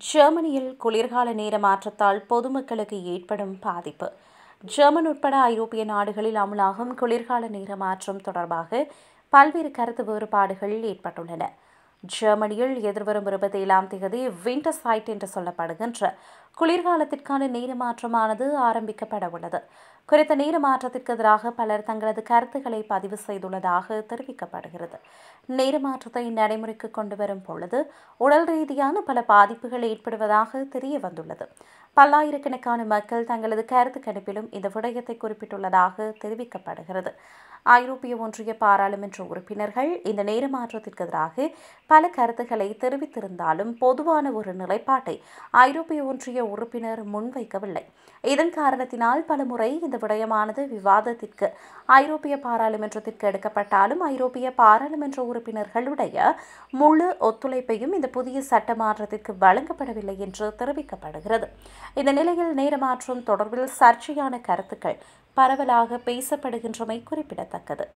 ஜெர்மனியில் குளிர்கால நேர மாற்றத்தால் பொதுமக்களுக்கு ஏற்படும் பாதிப்பு ஜெர்மன் உட்பட ஐரோப்பிய நாடுகளில் அமலாகும் குளிர்கால நேர மாற்றம் தொடர்பாக பல்வேறு கருத்து வேறுபாடுகள் ஏற்பட்டுள்ளன ஜெர்மனியில் எதிர்வரும் இருபத்தி ஏழாம் தேதி விண்டர் சைட் என்று சொல்லப்படுகின்ற குளிர்காலத்திற்கான நேர மாற்றமானது ஆரம்பிக்கப்பட உள்ளது குறித்த நேர மாற்றத்திற்கு எதிராக பலர் தங்களது கருத்துக்களை பதிவு செய்துள்ளதாக தெரிவிக்கப்படுகிறது நேர மாற்றத்தை நடைமுறைக்கு கொண்டு வரும் பொழுது உடல் ரீதியான பல பாதிப்புகள் ஏற்படுவதாக தெரிய வந்துள்ளது பல்லாயிரக்கணக்கான மக்கள் தங்களது கருத்து கணிப்பிலும் இந்த விடயத்தை குறிப்பிட்டுள்ளதாக தெரிவிக்கப்படுகிறது ஐரோப்பிய ஒன்றிய பாராளுமன்ற உறுப்பினர்கள் இந்த நேர மாற்றத்திற்கு எதிராக பல கருத்துக்களை தெரிவித்திருந்தாலும் பொதுவான ஒரு நிலைப்பாட்டை ஐரோப்பிய ஒன்றிய உறுப்பினர் முன்வைக்கவில்லை இதன் காரணத்தினால் பலமுறை இந்த விடயமானது விவாதத்திற்கு ஐரோப்பிய பாராளுமன்றத்திற்கு எடுக்கப்பட்டாலும் ஐரோப்பிய பாராளுமன்ற உறுப்பினர்களுடைய முழு ஒத்துழைப்பையும் இந்த புதிய சட்ட மாற்றத்திற்கு வழங்கப்படவில்லை என்று தெரிவிக்கப்படுகிறது இந்த நிலையில் நேரமாற்றம் தொடர்பில் சர்ச்சையான கருத்துக்கள் பரவலாக பேசப்படுகின்றமை குறிப்பிடத்தக்கது